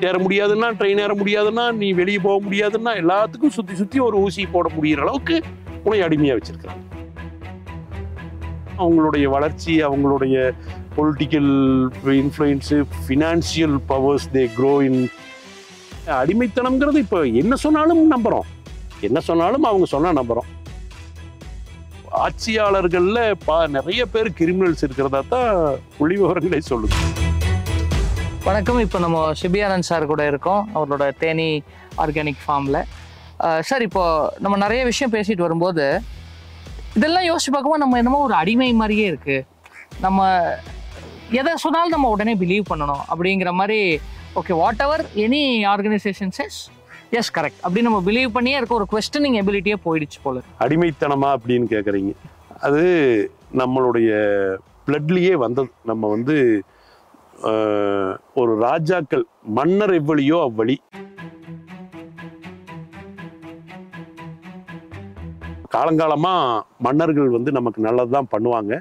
Flight ஏற முடியாதுன்னா train ஏற முடியாதுன்னா நீ வெளியே போக முடியாதுன்னா எல்லாத்துக்கும் சுற்றி சுற்றி ஒரு ஊசி போட முடியிற அளவுக்கு உன்னை அடிமையாக வச்சிருக்கிறாங்க அவங்களுடைய வளர்ச்சி அவங்களுடைய political influence financial powers they grow in அடிமைத்தனம்ங்கிறது இப்போ என்ன சொன்னாலும் நம்புகிறோம் என்ன சொன்னாலும் அவங்க சொன்னால் நம்புகிறோம் ஆட்சியாளர்களில் பா நிறைய பேர் கிரிமினல்ஸ் இருக்கிறதா தான் புள்ளி விவரங்களே சொல்லுது வணக்கம் இப்போ நம்ம சிபியானந்த் சார் கூட இருக்கோம் அவரோட தேனி ஆர்கானிக் ஃபார்மில் சார் இப்போ நம்ம நிறைய விஷயம் பேசிட்டு வரும்போது இதெல்லாம் யோசிச்சு பார்க்கும்போது நம்ம என்னமோ ஒரு அடிமை மாதிரியே இருக்கு நம்ம எதை சொன்னாலும் நம்ம உடனே பிலீவ் பண்ணணும் அப்படிங்கிற மாதிரி okay whatever any organisation says is correct அப்படி நம்ம பிலீவ் பண்ணியே இருக்க ஒரு கொஸ்டனிங் எபிலிட்டியே போயிடுச்சு போல அடிமைத்தனமா அப்படின்னு கேட்குறீங்க அது நம்மளுடைய பிளட்லேயே வந்தது நம்ம வந்து ஆஹ், ஒரு ராஜாக்கள் மன்னர் எவ்வளியோ அவ்வழி காலங்காலமா மன்னர்கள் வந்து நமக்கு நல்லது தான் பண்ணுவாங்க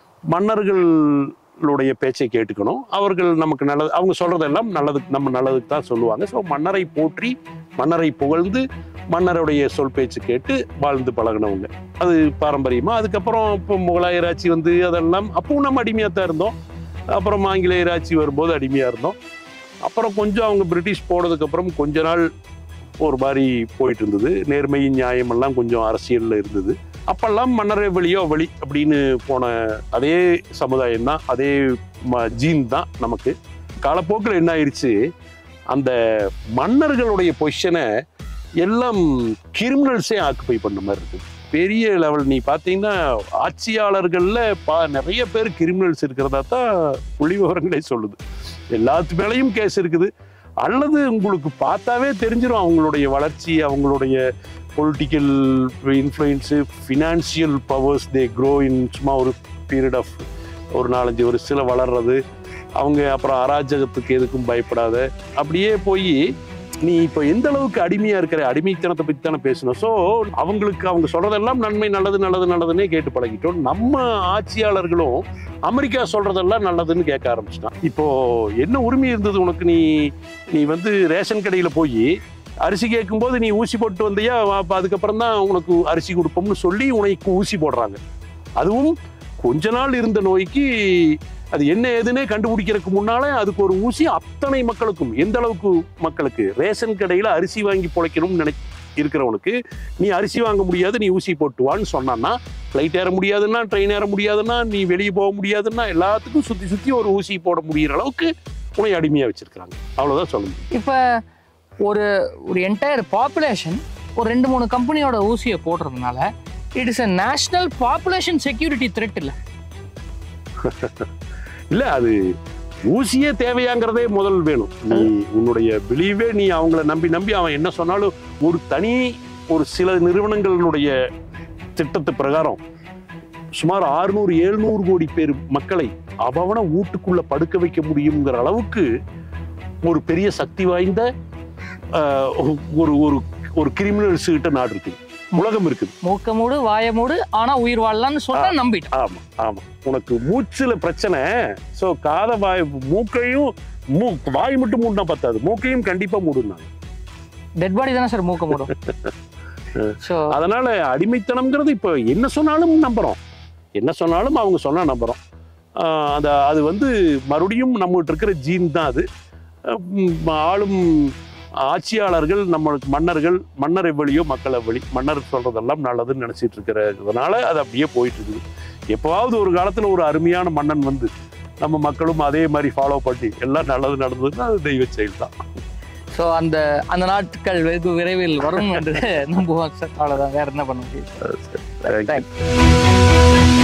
மன்னர்களுடைய பேச்சை கேட்டுக்கணும் அவர்கள் நமக்கு நல்லது அவங்க சொல்றதெல்லாம் நல்லதுக்கு நம்ம நல்லதுக்கு தான் சொல்லுவாங்க ஸோ மன்னரை போற்றி மன்னரை புகழ்ந்து மன்னருடைய சொல் பேச்சு கேட்டு வாழ்ந்து பழகினவங்க அது பாரம்பரியமா அதுக்கப்புறம் இப்போ முகலாயர் ஆட்சி வந்து அதெல்லாம் அப்பவும் நம்ம அடிமையாக தான் இருந்தோம் அப்புறம் ஆங்கிலேயர் ஆட்சி வரும்போது அடிமையாக இருந்தோம் அப்புறம் கொஞ்சம் அவங்க பிரிட்டிஷ் போனதுக்கு அப்புறம் கொஞ்ச நாள் ஒரு மாதிரி போயிட்டு இருந்தது நேர்மை நியாயம் எல்லாம் கொஞ்சம் அரசியல்ல இருந்தது அப்பெல்லாம் மன்னரை வழியோ வழி அப்படின்னு போன அதே சமுதாயம் தான் அதே ஜீன் தான் நமக்கு காலப்போக்கில் என்ன ஆயிடுச்சு அந்த மன்னர்களுடைய பொசிஷனை எல்லாம் கிரிமினல்ஸே ஆக்குப்பை பண்ண மாதிரி இருக்கு பெரிய லெவல் நீ பார்த்தீங்கன்னா ஆட்சியாளர்களில் பா நிறைய பேர் கிரிமினல்ஸ் இருக்கிறதா தான் புள்ளி விவரங்களே சொல்லுது எல்லாத்து மேலேயும் கேஸ் இருக்குது அல்லது உங்களுக்கு பார்த்தாவே தெரிஞ்சிடும் அவங்களுடைய வளர்ச்சி அவங்களுடைய political influence financial powers they grow in சும்மா ஒரு பீரியட் ஆஃப் ஒரு நாலஞ்சு வருஷத்தில் வளர்றது அவங்க அப்புறம் அராஜகத்துக்கு எதுக்கும் பயப்படாத அப்படியே போய் நீ இப்போ எந்த அளவுக்கு அடிமையா இருக்கிற அடிமைத்தனத்தை பத்தி தானே பேசணும் ஸோ அவங்களுக்கு அவங்க சொல்றதெல்லாம் நன்மை நல்லது நல்லது நல்லதுன்னே கேட்டு பழகிட்டோம் நம்ம ஆட்சியாளர்களும் அமெரிக்கா சொல்றதெல்லாம் நல்லதுன்னு கேட்க ஆரம்பிச்சிட்டான் இப்போ என்ன உரிமை இருந்தது உனக்கு நீ நீ வந்து ரேஷன் கடையில் போய் அரிசி கேட்கும்போது நீ ஊசி போட்டு வந்தியா அப்போ அதுக்கப்புறம் தான் உனக்கு அரிசி கொடுப்போம்னு சொல்லி உனக்கு ஊசி போடுறாங்க அதுவும் கொஞ்ச நாள் இருந்த நோய்க்கு அது என்ன ஏதுன்னே கண்டுபிடிக்கிறதுக்கு முன்னாலே அதுக்கு ஒரு ஊசி அத்தனை மக்களுக்கும் எந்த அளவுக்கு மக்களுக்கு ரேஷன் கடையில் அரிசி வாங்கி பொழைக்கணும்னு நினை இருக்கிறவனுக்கு நீ அரிசி வாங்க முடியாது நீ ஊசி போட்டு வான்னு சொன்னான்னா ஃப்ளைட் ஏற முடியாதுன்னா ட்ரெயின் ஏற முடியாதுன்னா நீ வெளியே போக முடியாதுன்னா எல்லாத்துக்கும் சுற்றி சுற்றி ஒரு ஊசி போட முடியிற அளவுக்கு உன்னை அடிமையாக வச்சிருக்கிறாங்க அவ்வளோதான் சொல்ல முடியும் இப்போ ஒரு ஒரு என்டையர் பாப்புலேஷன் ஒரு ரெண்டு மூணு கம்பெனியோட ஊசியை போடுறதுனால it is a national population security threat இல்லை இல்ல அது ஊசியே தேவையாங்கிறதே முதல் வேணும் நீ உன்னுடைய பிலீவே நீ அவங்கள நம்பி நம்பி அவன் என்ன சொன்னாலும் ஒரு தனி ஒரு சில நிறுவனங்களினுடைய திட்டத்து பிரகாரம் சுமார் 600 எழுநூறு கோடி பேர் மக்களை அவன வீட்டுக்குள்ள படுக்க வைக்க முடியுங்கிற அளவுக்கு ஒரு பெரிய சக்தி வாய்ந்த ஆஹ், ஒரு ஒரு ஒரு கிரிமினல்ஸ் கிட்ட நாடு இருக்குது உலகம் இருக்குது மூக்க மூடு வாய மூடு ஆனா உயிர் வாழலாம்னு சொன்னா நம்பிட்டேன் ஆமா ஆமா உனக்கு மூச்சுல பிரச்சனை சோ காத வாய் மூக்கையும் மூ வாய் மட்டும் மூடினா பத்தாது மூக்கையும் கண்டிப்பா மூடுனாங்க டெட் பாடி தானே சார் மூக்க மூடும் ஸோ அதனால அடிமைத்தனம்ங்கிறது இப்போ என்ன சொன்னாலும் நம்புறோம் என்ன சொன்னாலும் அவங்க சொன்னா நம்புறோம் ஆஹ் அந்த அது வந்து மறுபடியும் நம்மகிட்ட இருக்கிற ஜீன் தான் அது அஹ் உம் ஆளும் ஆட்சியாளர்கள் நம்மளுக்கு மன்னர்கள் மன்னர் எவ்வளியோ மக்கள் எவ்வளி மன்னர் சொல்றதெல்லாம் நல்லதுன்னு நினைச்சிட்டு இருக்கிறதுனால அது அப்படியே போயிட்டு இருக்குது எப்பவாவது ஒரு காலத்துல ஒரு அருமையான மன்னன் வந்து நம்ம மக்களும் அதே மாதிரி ஃபாலோ பண்ணி எல்லாம் நல்லது நடந்ததுன்னா அது தெய்வ செயல் தான் ஸோ அந்த அந்த நாட்கள் வெகு விரைவில் வரும் என்று நம்புவோம் சார் அவ்வளோதான் வேற என்ன பண்ண முடியும் Thank you. Thank you.